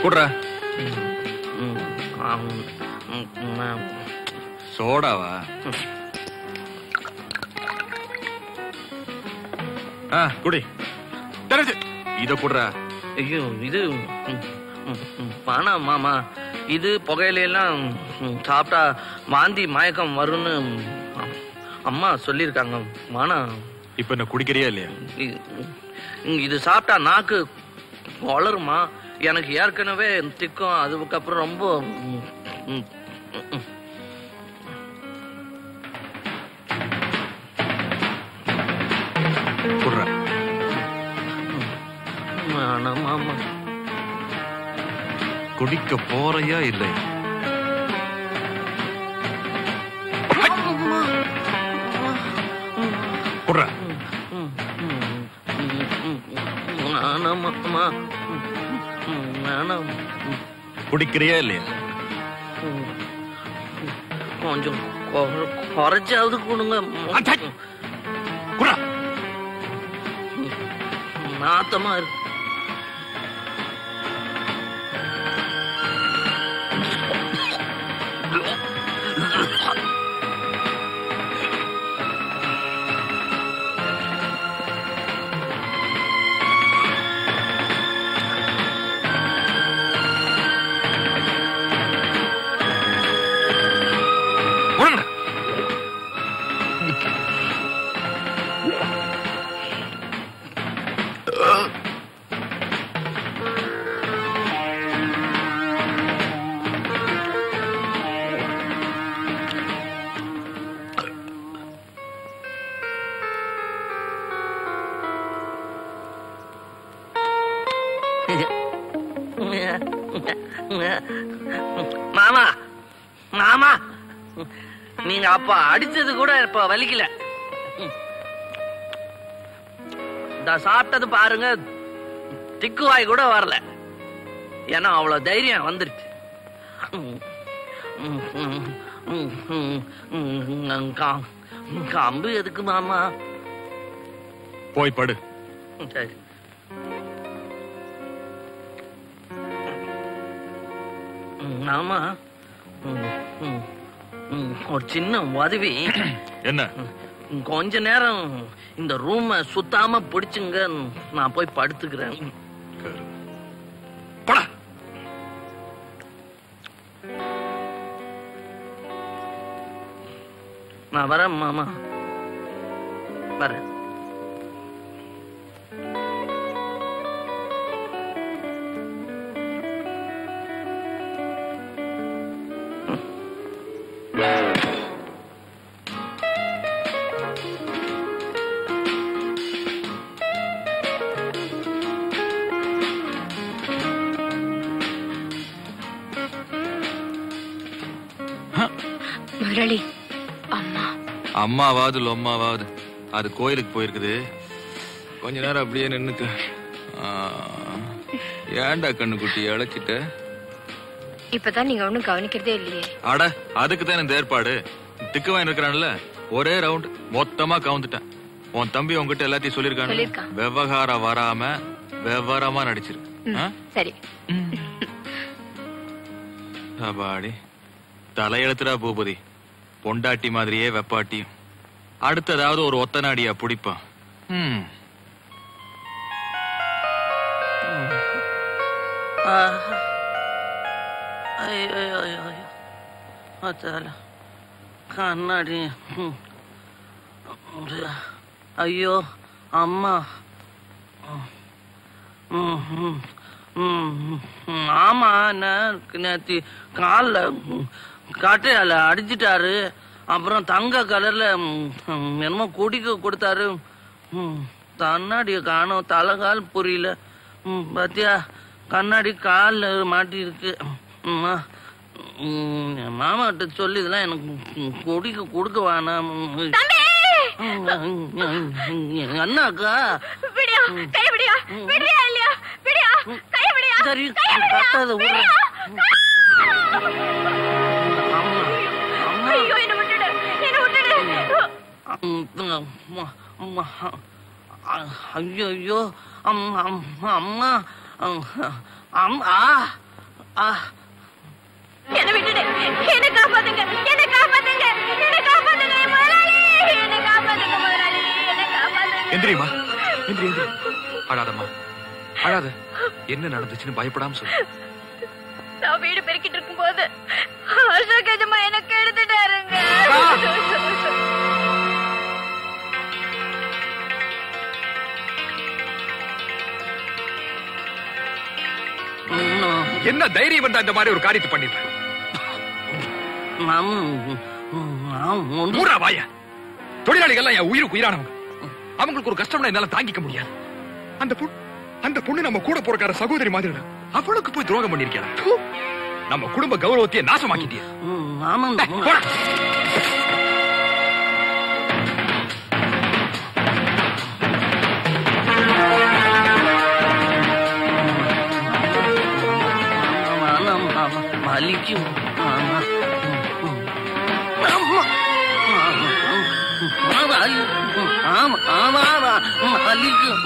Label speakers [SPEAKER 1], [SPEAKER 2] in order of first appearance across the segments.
[SPEAKER 1] குடுறா
[SPEAKER 2] ம், ஆம், ம், ம்,
[SPEAKER 1] சோடாவா ஆ குடி தெரிஞ்சு இத குடுறா
[SPEAKER 2] ஐயோ இது ம், ம், ம், வேணாம் மாமா இது புகையிலையெல்லாம் ம், சாப்பிட்டா வாந்தி மயக்கம் வரும்னு ம், அம்மா சொல்லியிருக்காங்க வேணாம்
[SPEAKER 1] இப்ப என்ன குடிக்கிறியா இல்லையா
[SPEAKER 2] இ- ம், இது சாப்பிட்டா நாக்கு வளருமா எனக்கு ஏற்கனவே திக்கும் அதுக்கப்புறம் ரொம்ப ம், ம், ம்,
[SPEAKER 1] குடுறா
[SPEAKER 2] வேணாம் மாமா
[SPEAKER 1] குடிக்க போறையா இல்லை குடுறா
[SPEAKER 2] ம், ம், ம், ம், வேணாம் மாமா ம், ம், வேணாம் ம்.
[SPEAKER 1] குடிக்கிறியா இல்லையா
[SPEAKER 2] கொஞ்சம் கொற- குறைச்சாவது கொடுங்க
[SPEAKER 1] குடுறா
[SPEAKER 2] நாத்தமா இருக்கு
[SPEAKER 1] குடுங்கடா
[SPEAKER 2] மாமா மாமா நீங்க அப்ப அடிச்சது கூட இப்ப வலிக்கல நான் சாப்பிட்டது பாருங்க திக்குவாய் கூட வரல ஏன்னா அவ்வளவு தைரியம் வந்துருச்சு ம், ம், ம், ம், ம், ம், கா- கம்பு எதுக்கு மாமா
[SPEAKER 1] போய் படு
[SPEAKER 2] சரி ம், ஆமா ம், ம், ம், ஒரு சின்ன உதவி
[SPEAKER 1] என்ன
[SPEAKER 2] ம், கொஞ்ச நேரம் இந்த ரூமை சுத்தாம பிடிச்சுங்க நான் போய் படுத்துக்கிறேன்
[SPEAKER 1] போடா
[SPEAKER 2] நான் வரேன் மாமா வரேன்
[SPEAKER 3] முரளி அம்மா
[SPEAKER 1] அம்மாவாவது லொம்மாவாவது அது கோயிலுக்கு போயிருக்குது கொஞ்ச நேரம் அப்படியே நின்னுக்க ஆ, ஏன்டா கண்ணுக்குட்டி இழைச்சிட்ட
[SPEAKER 3] இப்பதான் நீங்க ஒண்ணும் கவனிக்கிறதே இல்லையே
[SPEAKER 1] அட அதுக்கு தான் இந்த ஏற்பாடு திக்குவாயின் இருக்கிறான்ல ஒரே ரவுண்ட் மொத்தமா கவுந்துட்டேன் உன் தம்பி உன்கிட்ட எல்லாத்தையும் சொல்லிருக்கானு
[SPEAKER 3] சொல்லிருக்கான்.
[SPEAKER 1] விவகாரம் வராம விவரமா நடிச்சிரு
[SPEAKER 3] ம்,
[SPEAKER 1] ஆ?
[SPEAKER 3] சரி
[SPEAKER 1] அப்பாடி தலையெழுத்துடா பூபதி பொண்டாட்டி மாதிரியே வெப்பாட்டியும் அடுத்ததாவது ஒரு ஒத்த நாடியா பிடிப்பான் ம்
[SPEAKER 2] ஆஹா. ஐயோ ஐயோ ஐயோ ஐயோ அத்தால கண்ணாடி ம். ஐயோ அம்மா ம், ம், ம், ம். ஆமா நேத்து நேத்தி காலில் கட்டையால அடிச்சிட்டாரு அப்புறம் தங்க கலர்ல ம், ம், என்னமோ குடிக்க கொடுத்தாரு ம், கண்ணாடியை காணோம் தலைகால் புரியல ம், பாத்தியா கண்ணாடி காலில் மாட்டி இருக்கு ம், ம், என் மாமாட்ட சொல்லி இதெல்லாம் எனக்கு ம், குடிக்க கொடுக்க வேணாம் ம், எங்க அண்ணாக்கா
[SPEAKER 3] விடியா கை விடியா விடியா இல்லையா விடியா கை விடியா
[SPEAKER 2] சரி கட்டாத விடுறேன்
[SPEAKER 3] ஐயோ என்ன விட்டுடு என்ன விட்டுடு
[SPEAKER 2] ஐயோ ஐயோ அம்மா அம்மா அம்மா அம்மா ஆ
[SPEAKER 3] என்ன விட்டுடு என்ன காப்பாத்துங்க என்ன காப்பாத்துங்க என்ன காப்பாத்துங்க என் முதலாளி என்ன காப்பாத்துங்க முதலாளி என்ன காப்பாத்துங்க
[SPEAKER 1] எந்திரிமா எந்திரி எந்திரி அழாதம்மா அழாத என்ன நடந்துச்சுன்னு பயப்படாம சொல்லு
[SPEAKER 3] நான் வீடு பெருக்கிட்டு இருக்கும்போது அசோக் எஜமா எனக்கு எடுத்துட்டாருங்க
[SPEAKER 2] இன்னும்
[SPEAKER 1] என்ன தைரியம் வந்தா இந்த மாதிரி ஒரு காரியத்தை பண்ணிருப்பேன்
[SPEAKER 2] மாமு மாமு ஒன்று
[SPEAKER 1] மூடா வாய தொழிலாளிகள்லாம் என் உயிருக்கு உயிரானவங்க அவங்களுக்கு ஒரு கஷ்டம்னா என்னால தாங்கிக்க முடியாது அந்த பொண்ணு அந்த பொண்ணு நம்ம கூட போறக்கார சகோதரி மாதிரி அவளுக்கு போய் துரோகம் பண்ணிருக்கேன் நம்ம குடும்ப கௌரவத்தையே நாசமாக்கிட்டிய
[SPEAKER 2] மாமன்
[SPEAKER 1] போடா.
[SPEAKER 2] வலிக்கும் ஆமா ஆமா ஆமா ஆமா வலிக்கும்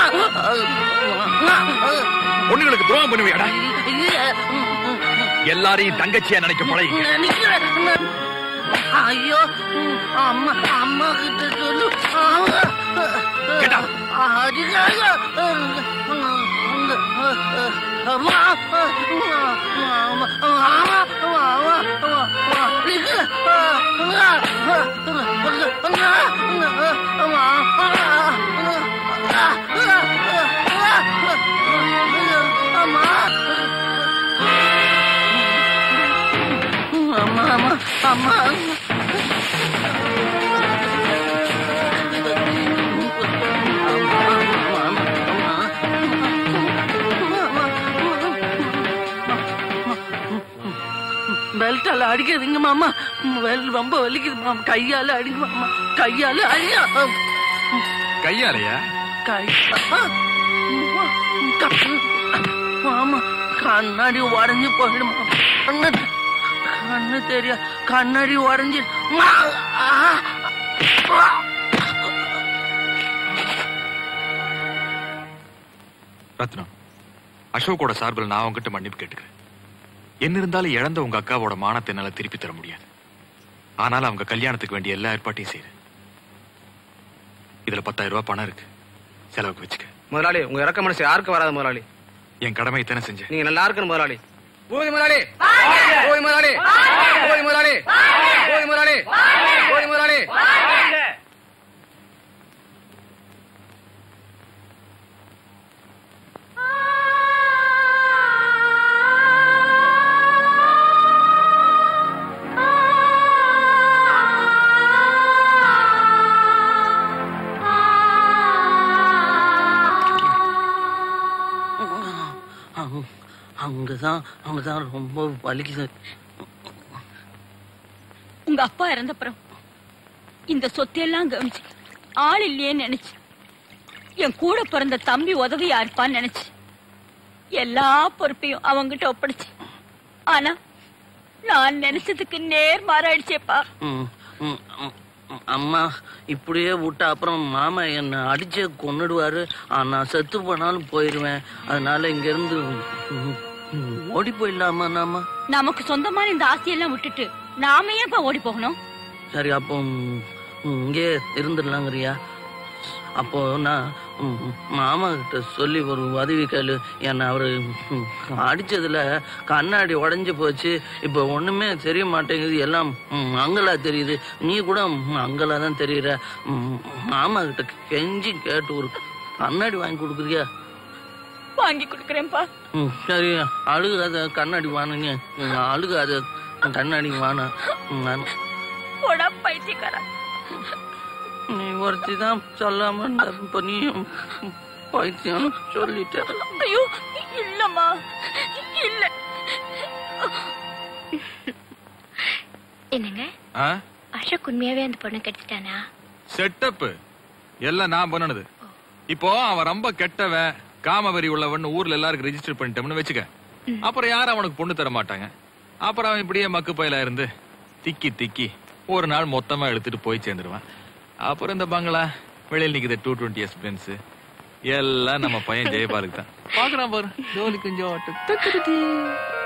[SPEAKER 1] பொண்ணுங்களுக்கு துரோகம் பண்ணுவியாடா எல்லாரையும் தங்கச்சியா நினைக்க பழகி
[SPEAKER 2] ஐயோ அம்மா அம்மா கிட்ட சொல்லு
[SPEAKER 1] Get out.
[SPEAKER 2] அதுக்காக அம்மா அம்மா அம்மா அம்மா பெல்ட்டால அடிக்காதீங்க மாமா வெல் ரொம்ப வலிக்குது மாமா கையால அடிங்க மாமா கையால அடியா
[SPEAKER 1] கையாலையா
[SPEAKER 2] கை மாமா கண்ணாடி உடஞ்சு போயிடும் கண்ணு கண்ணு தெரியா கண்ணாடி உடஞ்சு
[SPEAKER 1] ரத்னம் அசோக்கோட சார்பில் நான் உங்ககிட்ட மன்னிப்பு கேட்டுக்கிறேன் என்ன இருந்தாலும் இழந்த உங்க அக்காவோட மானத்தை என்னால திருப்பி தர முடியாது ஆனாலும் அவங்க கல்யாணத்துக்கு வேண்டிய எல்லா ஏற்பாட்டையும் செய்யுது இதுல பத்தாயிரம் ரூபாய் பணம் இருக்கு செலவுக்கு வச்சுக்க
[SPEAKER 4] முதலாளி உங்க இறக்க மனசு யாருக்கு வராது முதலாளி
[SPEAKER 1] என் கடமை இத்தனை செஞ்சேன்
[SPEAKER 4] நீங்க நல்லா இருக்கணும் முதலாளி போய் முதலாளி போய் முதலாளி போய் முதலாளி போய் முதலாளி போய் முதலாளி
[SPEAKER 2] அங்க- அங்கதான் அங்கதான் ரொம்ப வலிக்குது
[SPEAKER 5] உங்க அப்பா இறந்தப்புறம் இந்த சொத்தையெல்லாம் கவனிச்சு ஆள் இல்லையேன்னு நினைச்சு என் கூட பிறந்த தம்பி உதவியா இருப்பான்னு நினைச்சு எல்லா பொறுப்பையும் அவங்கிட்ட ஒப்படைச்சு ஆனா நான் நினைச்சதுக்கு நேர் மாறாயிடுச்சேப்பா
[SPEAKER 2] ம், ம், ம், ம், அம்மா இப்படியே விட்டா அப்புறம் மாமா என்னை அடிச்சே கொன்னுடுவாரு ஆ, நான் செத்து போனாலும் போயிருவேன் அதனால இங்க இருந்து ம், ம், ஓடி போயிடலாமா நாம
[SPEAKER 5] நமக்கு சொந்தமான இந்த ஆசையெல்லாம் விட்டுட்டு நாம ஏன்ப்பா ஓடி போகணும்
[SPEAKER 2] சரி அப்போ ம், ம், இங்கே இருந்துடலாங்கிறியா அப்போ நான் ம், ம், மாமா கிட்ட சொல்லி ஒரு உதவி கேளு என்னை அவரு ம், அடிச்சதுல கண்ணாடி உடைஞ்சு போச்சு இப்போ ஒண்ணுமே தெரிய மாட்டேங்குது எல்லாம் ம், அங்கலா தெரியுது நீ கூட ம், அங்கலா தான் தெரியுற ம், மாமா கிட்ட கெஞ்சி கேட்டு ஒரு கண்ணாடி வாங்கி கொடுக்குறியா
[SPEAKER 5] வாங்கி கொடுக்கறேன்ப்பா
[SPEAKER 2] ம், சரி அழுகாத கண்ணாடி வாணுங்க ம், அழுகாத கண்ணாடி வாண
[SPEAKER 5] போடா பைத்தியக்காரா
[SPEAKER 2] நீ ஒருத்தி தான் சொல்லாம இருந்தா இப்ப நீயும் பைத்தியம் சொல்லிட்ட
[SPEAKER 5] ஐயோ இல்லம்மா இல்ல
[SPEAKER 3] என்னங்க
[SPEAKER 1] ஆ?
[SPEAKER 3] அசோக் உண்மையாவே அந்த பொண்ணு கெடுத்துட்டானா
[SPEAKER 1] செட்டப் எல்லாம் நான் பண்ணுனது இப்போ அவன் ரொம்ப கெட்டவன் காமவெறி உள்ளவன் ஊர்ல எல்லாருக்கும் ரெஜிஸ்டர் பண்ணிட்டோம்னு வச்சுக்க அப்புறம் யாரும் அவனுக்கு பொண்ணு தர மாட்டாங்க அப்புறம் அவன் இப்படியே மக்கு பயிலா இருந்து திக்கி திக்கி ஒரு நாள் மொத்தமா எடுத்துட்டு போய் சேர்ந்துருவான் அப்புறம் இந்த பங்களா வெளியில் நிக்குது டூ டுவெண்ட்டி எஸ் பென்ஸ் எல்லாம் நம்ம பையன் ஜெயபாலுக்கு தான் பாக்குறான் பாரு ஜோலி கொஞ்சம்